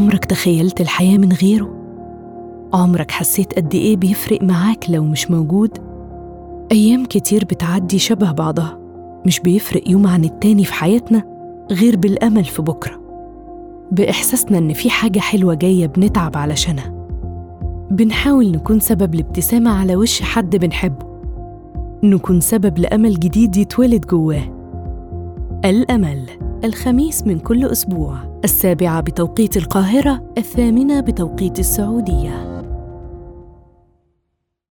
عمرك تخيلت الحياة من غيره؟ عمرك حسيت قد إيه بيفرق معاك لو مش موجود؟ أيام كتير بتعدي شبه بعضها مش بيفرق يوم عن التاني في حياتنا غير بالأمل في بكرة بإحساسنا إن في حاجة حلوة جاية بنتعب علشانها بنحاول نكون سبب لابتسامة على وش حد بنحبه نكون سبب لأمل جديد يتولد جواه الأمل الخميس من كل أسبوع السابعة بتوقيت القاهرة الثامنة بتوقيت السعودية